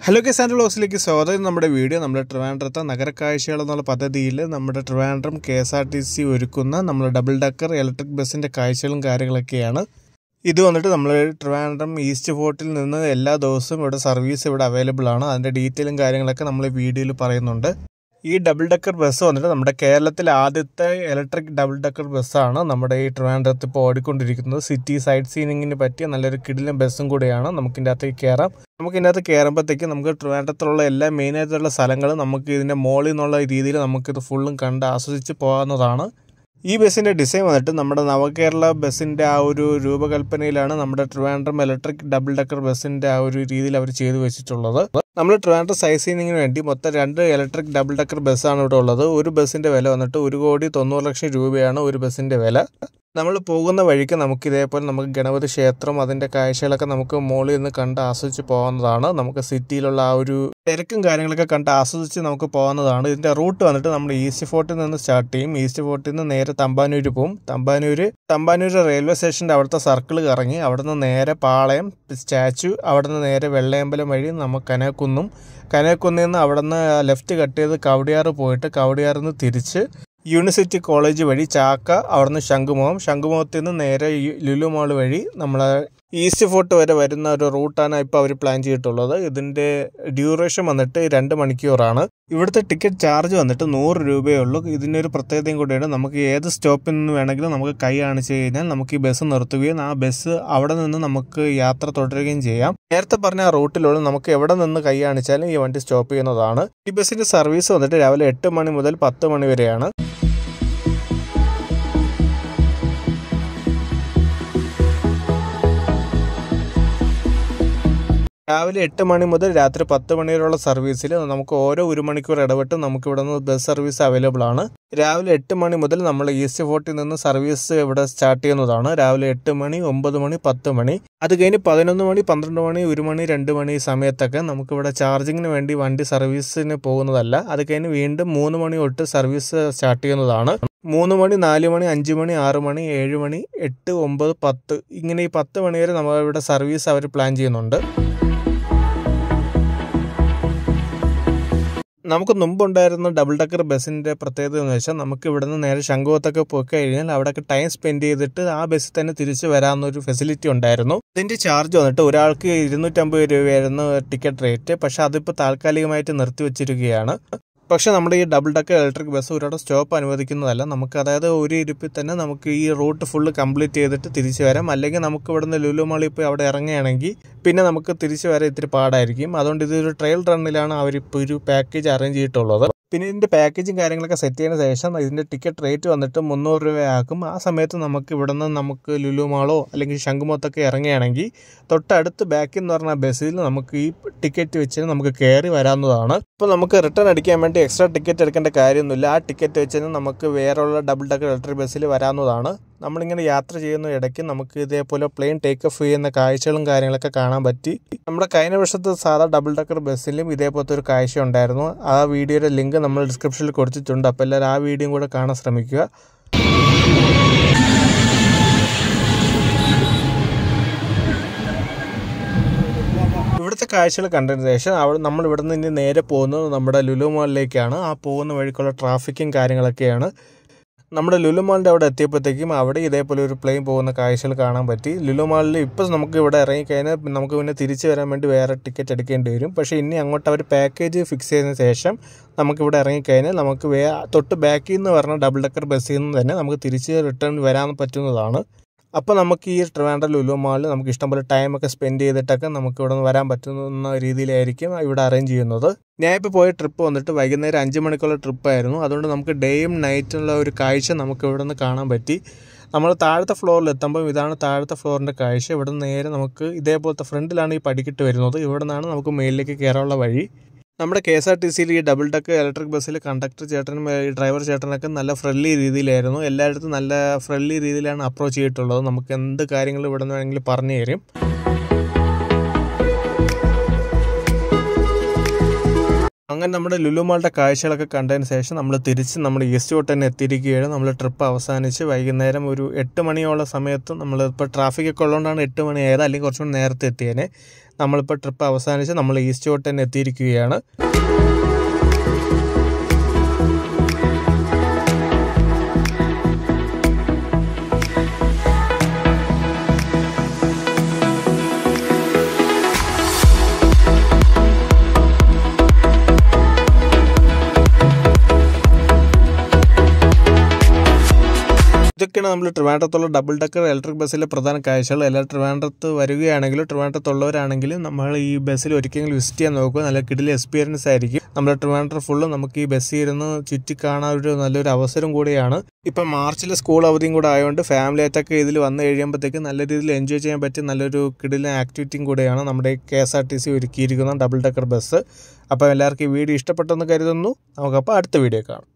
hello K sand ബ്ലോഗ്സിലേക്ക് സ്വാഗതം ഇത് നമ്മുടെ വീഡിയോ നമ്മുടെ ട്രിവാൻഡ്രത്തെ നഗരക്കാഴ്ചകൾ എന്നുള്ള പദ്ധതിയിൽ നമ്മുടെ Trivandrum K S R T C ഒരുക്കുന്ന നമ്മുടെ ഡബിൾ ഡക്കർ ഇലക്ട്രിക് ബസ്സിൻ്റെ കാഴ്ചകളും കാര്യങ്ങളൊക്കെയാണ് ഇത് വന്നിട്ട് നമ്മൾ ട്രിവാൻഡ്രം ഈസ്റ്റ് ഫോർട്ടിൽ നിന്ന് എല്ലാ ദിവസവും ഇവിടെ സർവീസ് ഇവിടെ അവൈലബിൾ ആണ് അതിൻ്റെ ഡീറ്റെയിലും കാര്യങ്ങളൊക്കെ നമ്മൾ ഈ വീഡിയോയിൽ പറയുന്നുണ്ട് ഈ ഡബിൾ ഡക്കർ ബസ് വന്നിട്ട് നമ്മുടെ കേരളത്തിലെ ആദ്യത്തെ ഇലക്ട്രിക് ഡബിൾ ഡക്കർ ബസ്സാണ് നമ്മുടെ ഈ ട്രിവാൻഡ്രത്ത് ഇപ്പോൾ ഓടിക്കൊണ്ടിരിക്കുന്നത് സിറ്റി സൈറ്റ് സീനിങ്ങിന് പറ്റിയ നല്ലൊരു കിടിലൻ ബസ്സും കൂടിയാണ് നമുക്ക് ഇതിൻ്റെ അകത്തേക്ക് കയറാം നമുക്ക് ഇതിനകത്ത് കയറുമ്പോഴത്തേക്ക് നമുക്ക് ട്രിവാൻഡ്രത്തിലുള്ള എല്ലാ മെയിനായിട്ടുള്ള സ്ഥലങ്ങളും നമുക്ക് ഇതിൻ്റെ മോളിൽ നിന്നുള്ള രീതിയിൽ നമുക്കിത് ഫുള്ളും കണ്ട് ആസ്വദിച്ച് പോകാവുന്നതാണ് ഈ ബസ്സിൻ്റെ ഡിസൈൻ വന്നിട്ട് നമ്മുടെ നവകേരള ബസ്സിൻ്റെ ആ ഒരു രൂപകൽപ്പനയിലാണ് നമ്മുടെ ട്രിവാൻഡ്രം ഇലക്ട്രിക് ഡബിൾ ഡക്കർ ബസ്സിൻ്റെ ആ ഒരു രീതിയിൽ അവർ ചെയ്തു വെച്ചിട്ടുള്ളത് നമ്മൾ ട്രിവാൻഡ്രം സൈസിങ്ങിന് വേണ്ടി മൊത്തം രണ്ട് ഇലക്ട്രിക് ഡബിൾ ഡക്കർ ബസ്സാണ് ഇവിടെ ഉള്ളത് ഒരു ബസ്സിൻ്റെ വില വന്നിട്ട് ഒരു കോടി തൊണ്ണൂറ് ലക്ഷം രൂപയാണ് ഒരു ബസ്സിൻ്റെ വില നമ്മൾ പോകുന്ന വഴിക്ക് നമുക്ക് ഇതേപോലെ നമുക്ക് ഗണപതി ക്ഷേത്രം അതിൻ്റെ കാഴ്ചകളൊക്കെ നമുക്ക് മുകളിൽ നിന്ന് കണ്ട് ആസ്വദിച്ച് പോകാവുന്നതാണ് നമുക്ക് സിറ്റിയിലുള്ള ആ ഒരു തിരക്കും കാര്യങ്ങളൊക്കെ കണ്ട് ആസ്വദിച്ച് നമുക്ക് പോകാവുന്നതാണ് ഇതിൻ്റെ റൂട്ട് വന്നിട്ട് നമ്മൾ ഈസ്റ്റ് ഫോർട്ടിൽ നിന്ന് സ്റ്റാർട്ട് ചെയ്യും ഈസ്റ്റ് ഫോർട്ടിൽ നിന്ന് നേരെ തമ്പാനൂർ പോകും തമ്പാനൂര് തമ്പാനൂർ റെയിൽവേ സ്റ്റേഷൻ്റെ അവിടുത്തെ സർക്കിൾ കറങ്ങി അവിടെ നിന്ന് നേരെ പാളയം സ്റ്റാച്ചു അവിടെ നിന്ന് നേരെ വെള്ളയമ്പലം വഴി നമുക്ക് കനകുന്നും കനകുന്നിൽ നിന്ന് അവിടെ നിന്ന് ലെഫ്റ്റ് കട്ട് ചെയ്ത് കവടിയാറ് പോയിട്ട് കവടിയാറിൽ നിന്ന് തിരിച്ച് യൂണിവേഴ്സിറ്റി കോളേജ് വഴി ചാക്ക അവിടുന്ന് ശംഖുമുഖം ശംഖുമുഖത്തിൽ നിന്ന് നേരെ ലുലു മാൾ വഴി നമ്മൾ ഈസ്റ്റ് ഫോർട്ട് വരെ വരുന്ന ഒരു റൂട്ടാണ് ഇപ്പോൾ അവർ പ്ലാൻ ചെയ്തിട്ടുള്ളത് ഇതിൻ്റെ ഡ്യൂറേഷൻ വന്നിട്ട് രണ്ട് മണിക്കൂറാണ് ഇവിടുത്തെ ടിക്കറ്റ് ചാർജ് വന്നിട്ട് നൂറ് രൂപയേ ഉള്ളൂ ഇതിനൊരു പ്രത്യേകതയും കൂടിയാണ് നമുക്ക് ഏത് സ്റ്റോപ്പിൽ നിന്ന് വേണമെങ്കിലും നമുക്ക് കൈ കാണിച്ചു കഴിഞ്ഞാൽ നമുക്ക് ഈ ബസ് നിർത്തുകയും ആ ബസ് അവിടെ നിന്ന് നമുക്ക് യാത്ര തുടരുകയും ചെയ്യാം നേരത്തെ പറഞ്ഞ ആ റൂട്ടിലുള്ള നമുക്ക് എവിടെ നിന്ന് കൈ കാണിച്ചാലും ഈ വണ്ടി സ്റ്റോപ്പ് ചെയ്യുന്നതാണ് ഈ ബസ്സിന്റെ സർവീസ് വന്നിട്ട് രാവിലെ എട്ട് മണി മുതൽ പത്ത് മണി വരെയാണ് രാവിലെ എട്ട് മണി മുതൽ രാത്രി പത്ത് മണി വരെയുള്ള സർവീസിൽ നമുക്ക് ഓരോ ഒരു മണിക്കൂർ ഇടവിട്ട് നമുക്ക് ഇവിടെ നിന്ന് ബസ് സർവീസ് അവൈലബിൾ ആണ് രാവിലെ എട്ട് മണി മുതൽ നമ്മൾ ഈസ്റ്റ് ഫോർട്ടിൽ നിന്ന് സർവീസ് ഇവിടെ സ്റ്റാർട്ട് ചെയ്യുന്നതാണ് രാവിലെ എട്ട് മണി ഒമ്പത് മണി പത്ത് മണി അത് കഴിഞ്ഞ് പതിനൊന്ന് മണി പന്ത്രണ്ട് മണി ഒരു മണി രണ്ട് മണി സമയത്തൊക്കെ നമുക്കിവിടെ ചാർജിങ്ങിന് വേണ്ടി വണ്ടി സർവീസിന് പോകുന്നതല്ല അത് കഴിഞ്ഞ് വീണ്ടും മൂന്ന് മണി തൊട്ട് സർവീസ് സ്റ്റാർട്ട് ചെയ്യുന്നതാണ് മൂന്ന് മണി നാല് മണി അഞ്ച് മണി ആറ് മണി ഏഴ് മണി എട്ട് ഒമ്പത് പത്ത് ഇങ്ങനെ ഈ പത്ത് മണി വരെ നമ്മൾ ഇവിടെ സർവീസ് അവർ പ്ലാൻ ചെയ്യുന്നുണ്ട് നമുക്ക് മുമ്പുണ്ടായിരുന്ന ഡബിൾ ഡക്കർ ബസ്സിൻ്റെ പ്രത്യേകത എന്ന് വെച്ചാൽ നമുക്ക് ഇവിടെ നിന്ന് നേരെ ശംഖുവത്തൊക്കെ പോയി കഴിഞ്ഞാൽ അവിടെയൊക്കെ ടൈം സ്പെൻഡ് ചെയ്തിട്ട് ആ ബസ്സിൽ തന്നെ തിരിച്ച് വരാമെന്നൊരു ഫെസിലിറ്റി ഉണ്ടായിരുന്നു ഇതിൻ്റെ ചാർജ് വന്നിട്ട് ഒരാൾക്ക് ഇരുന്നൂറ്റമ്പത് രൂപയായിരുന്നു ടിക്കറ്റ് റേറ്റ് പക്ഷെ അതിപ്പോൾ താൽക്കാലികമായിട്ട് നിർത്തിവെച്ചിരിക്കുകയാണ് പക്ഷേ നമ്മുടെ ഈ ഡബിൾ ഡക്കർ ഇലക്ട്രിക് ബസ് ഒരിടം സ്റ്റോപ്പ് അനുവദിക്കുന്നതല്ല നമുക്ക് അതായത് ഒരു ഇരിപ്പിൽ തന്നെ നമുക്ക് ഈ റൂട്ട് ഫുള്ള് കംപ്ലീറ്റ് ചെയ്തിട്ട് തിരിച്ചു വരാം അല്ലെങ്കിൽ നമുക്ക് ഇവിടുന്ന് ലുലു മാളിൽ പോയി അവിടെ ഇറങ്ങുകയാണെങ്കിൽ പിന്നെ നമുക്ക് തിരിച്ചു വരാൻ ഇത്തിരി പാടായിരിക്കും അതുകൊണ്ട് ഇതൊരു ട്രയൽ റണ്ണിലാണ് അവരിപ്പോൾ ഒരു പാക്കേജ് അറേഞ്ച് ചെയ്തിട്ടുള്ളത് പിന്നെ ഇതിൻ്റെ പാക്കേജും കാര്യങ്ങളൊക്കെ സെറ്റ് ചെയ്തതിന് ശേഷം ഇതിൻ്റെ ടിക്കറ്റ് റേറ്റ് വന്നിട്ട് മുന്നൂറ് രൂപയാക്കും ആ സമയത്ത് നമുക്ക് ഇവിടെ നിന്ന് നമുക്ക് ലുലു മാളോ അല്ലെങ്കിൽ ശംഖുമൊത്തൊക്കെ ഇറങ്ങുകയാണെങ്കിൽ തൊട്ടടുത്ത് ബാക്കിൽ എന്ന് പറഞ്ഞ ബസ്സിൽ നമുക്ക് ഈ ടിക്കറ്റ് വെച്ച് നമുക്ക് കയറി വരാവുന്നതാണ് ഇപ്പോൾ നമുക്ക് റിട്ടേൺ അടിക്കാൻ വേണ്ടി എക്സ്ട്രാ ടിക്കറ്റ് എടുക്കേണ്ട കാര്യമൊന്നുമില്ല ആ ടിക്കറ്റ് വെച്ച് നമുക്ക് വേറെയുള്ള ഡബിൾ ഡക്കർ ഇലക്ട്രിക് ബസ്സിൽ വരാവുന്നതാണ് നമ്മളിങ്ങനെ യാത്ര ചെയ്യുന്ന ഇടയ്ക്ക് നമുക്ക് ഇതേപോലെ പ്ലെയിൻ ടേക്ക് ഓഫ് ചെയ്യുന്ന കാഴ്ചകളും കാര്യങ്ങളൊക്കെ കാണാൻ പറ്റി നമ്മുടെ കഴിഞ്ഞ വർഷത്തെ സാധാ ഡബിൾ ഡക്കർ ബസ്സിലും ഇതേപോലത്തെ ഒരു കാഴ്ച ഉണ്ടായിരുന്നു ആ വീഡിയോയുടെ ലിങ്ക് നമ്മൾ ഡിസ്ക്രിപ്ഷനിൽ കൊടുത്തിട്ടുണ്ട് അപ്പോൾ എല്ലാവരും ആ വീഡിയോയും കൂടെ കാണാൻ ശ്രമിക്കുക ഇവിടുത്തെ കാഴ്ചകൾ കണ്ടതിന് ശേഷം അവിടെ നമ്മൾ ഇവിടെ നിന്ന് ഇനി നേരെ പോകുന്നത് നമ്മുടെ ലുലു മാളിലേക്കാണ് ആ പോകുന്ന വഴിക്കുള്ള ട്രാഫിക്കും കാര്യങ്ങളൊക്കെയാണ് നമ്മുടെ ലുലു മാളിൻ്റെ അവിടെ എത്തിയപ്പോഴത്തേക്കും അവിടെ ഇതേപോലെ ഒരു പ്ലെയിൻ പോകുന്ന കാഴ്ചകൾ കാണാൻ പറ്റി ലുലു മാളിൽ ഇപ്പോൾ നമുക്ക് ഇവിടെ ഇറങ്ങിക്കഴിഞ്ഞാൽ നമുക്ക് പിന്നെ തിരിച്ചു വരാൻ വേണ്ടി വേറെ ടിക്കറ്റ് എടുക്കേണ്ടി വരും പക്ഷേ ഇനി അങ്ങോട്ട് അവർ പാക്കേജ് ഫിക്സ് ചെയ്തതിന് ശേഷം നമുക്കിവിടെ ഇറങ്ങിക്കഴിഞ്ഞാൽ നമുക്ക് വേ തൊട്ട് ബാക്കിൽ നിന്ന് പറഞ്ഞ ഡബിൾ ഡക്കർ ബസ്സിൽ നിന്ന് തന്നെ നമുക്ക് തിരിച്ച് റിട്ടേൺ വരാൻ പറ്റുന്നതാണ് അപ്പോൾ നമുക്ക് ഈ ട്രിവാൻഡ്രം ലുലു മാളിൽ നമുക്ക് ഇഷ്ടംപോലെ ടൈമൊക്കെ സ്പെൻഡ് ചെയ്തിട്ടൊക്കെ നമുക്ക് ഇവിടെ നിന്ന് വരാൻ പറ്റുന്ന രീതിയിലായിരിക്കും ഇവിടെ അറേഞ്ച് ചെയ്യുന്നത് ഞാൻ ഇപ്പോൾ പോയ ട്രിപ്പ് വന്നിട്ട് വൈകുന്നേരം അഞ്ച് മണിക്കുള്ള ട്രിപ്പായിരുന്നു അതുകൊണ്ട് നമുക്ക് ഡേയും നൈറ്റുള്ള ഒരു കാഴ്ച നമുക്ക് ഇവിടെ നിന്ന് കാണാൻ പറ്റി നമ്മൾ താഴത്തെ ഫ്ലോറിൽ എത്തുമ്പോൾ ഇതാണ് താഴത്തെ ഫ്ലോറിൻ്റെ കാഴ്ച ഇവിടെ നിന്ന് നേരെ നമുക്ക് ഇതേപോലത്തെ ഫ്രണ്ടിലാണ് ഈ പടിക്കിട്ട് വരുന്നത് ഇവിടെ നിന്നാണ് നമുക്ക് മേലിലേക്ക് കയറാനുള്ള വഴി നമ്മുടെ കെ എസ് ആർ ടി സിയിൽ ഈ ഡബിൾ ഡക്ക് ഇലക്ട്രിക് ബസ്സിൽ കണ്ടക്ടർ ചേട്ടനും ഈ ഡ്രൈവർ ചേട്ടനൊക്കെ നല്ല ഫ്രണ്ട്ലി രീതിയിലായിരുന്നു എല്ലായിടത്തും നല്ല ഫ്രണ്ട്ലി രീതിയിലാണ് അപ്രോച്ച് ചെയ്തിട്ടുള്ളത് നമുക്ക് എന്ത് കാര്യങ്ങൾ ഇവിടെ നിന്ന് വേണമെങ്കിലും പറഞ്ഞു തരും അങ്ങനെ നമ്മുടെ ലുലുമാളുടെ കാഴ്ചകളൊക്കെ കണ്ടതിന് ശേഷം നമ്മൾ തിരിച്ച് നമ്മൾ ഈസ്റ്റ് കോട്ട് തന്നെ എത്തിയിരിക്കുകയാണ് നമ്മൾ ട്രിപ്പ് അവസാനിച്ച് വൈകുന്നേരം ഒരു എട്ട് മണിയോളം സമയത്ത് നമ്മൾ ഇപ്പോൾ ട്രാഫിക്കൊക്കെ ഉള്ളതുകൊണ്ടാണ് എട്ട് മണിയായത് അല്ലെങ്കിൽ കുറച്ചുകൂടി നേരത്തെ എത്തിയേനെ നമ്മളിപ്പോൾ ട്രിപ്പ് അവസാനിച്ച് നമ്മൾ ഈസ്റ്റ് കോട്ട് തന്നെ എത്തിയിരിക്കുകയാണ് ഇതൊക്കെയാണ് നമ്മൾ ട്രിവാൻഡ്രത്തുള്ള ഡബിൾ ഡക്കർ ഇലക്ട്രിക് ബസ്സിലെ പ്രധാന കാഴ്ചകൾ എല്ലാ ട്രിവാൻഡ്രത്ത് വരികയാണെങ്കിലും ട്രിവാൻഡ്രത്തുള്ളവരാണെങ്കിലും നമ്മൾ ഈ ബസ്സിൽ ഒരിക്കലെങ്കിലും വിസിറ്റ് ചെയ്യാൻ നോക്കുക നല്ല കിടിലെ എക്സ്പീരിയൻസ് ആയിരിക്കും നമ്മുടെ ട്രിവാൻഡ്രം ഫുള്ള് നമുക്ക് ഈ ബസ്സിൽ ഇരുന്ന് ചുറ്റി കാണാൻ ഒരു നല്ലൊരു അവസരം കൂടിയാണ് ഇപ്പം മാർച്ചിൽ സ്കൂൾ അവധിയും കൂടെ ആയതുകൊണ്ട് ഫാമിലി ആയിട്ടൊക്കെ ഇതിൽ വന്നു കഴിയുമ്പോഴത്തേക്ക് നല്ല രീതിയിൽ എൻജോയ് ചെയ്യാൻ പറ്റിയ നല്ലൊരു കിടിലൻ ആക്ടിവിറ്റിയും കൂടെയാണ് നമ്മുടെ K S R T C ഒരുക്കിയിരിക്കുന്ന ഡബിൾ ഡക്കർ ബസ് അപ്പോൾ എല്ലാവർക്കും ഈ വീഡിയോ ഇഷ്ടപ്പെട്ടെന്ന് കരുതുന്നു നമുക്കപ്പോൾ അടുത്ത വീഡിയോ കാണാം